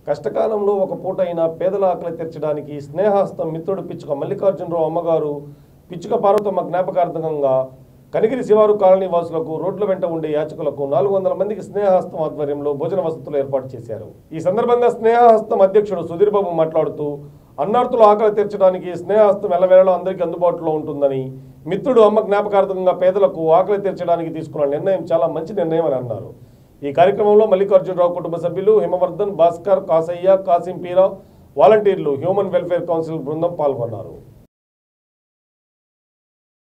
కష్టకాలంలో ఒక పూట అయినా పేదల ఆకలి తీర్చడానికి స్నేహాస్తం మిత్రుడు పిచ్చుక మల్లికార్జునరావు అమ్మగారు పిచ్చుక పార్వతమ్మ జ్ఞాపకార్థకంగా కనిగిరి శివారు కాలనీ వాసులకు రోడ్ల వెంట ఉండే యాచకులకు నాలుగు వందల మందికి స్నేహహస్తం ఆధ్వర్యంలో భోజన వసతులు ఏర్పాటు చేశారు ఈ సందర్భంగా స్నేహహస్తం అధ్యక్షుడు సుధీర్ బాబు మాట్లాడుతూ అన్నార్థుల ఆకలి తీర్చడానికి స్నేహహస్తం ఎల్లవేళలో అందరికీ అందుబాటులో ఉంటుందని మిత్రుడు అమ్మ జ్ఞాపకార్థంగా పేదలకు ఆకలి తీర్చడానికి తీసుకున్న నిర్ణయం చాలా మంచి నిర్ణయం అని అన్నారు ఈ కార్యక్రమంలో మల్లికార్జునరావు కుటుంబ సభ్యులు హిమవర్ధన్ భాస్కర్ కాసయ్య కాసింపీరావు వాలంటీర్లు హ్యూమన్ వెల్ఫేర్ కౌన్సిల్ బృందం పాల్గొన్నారు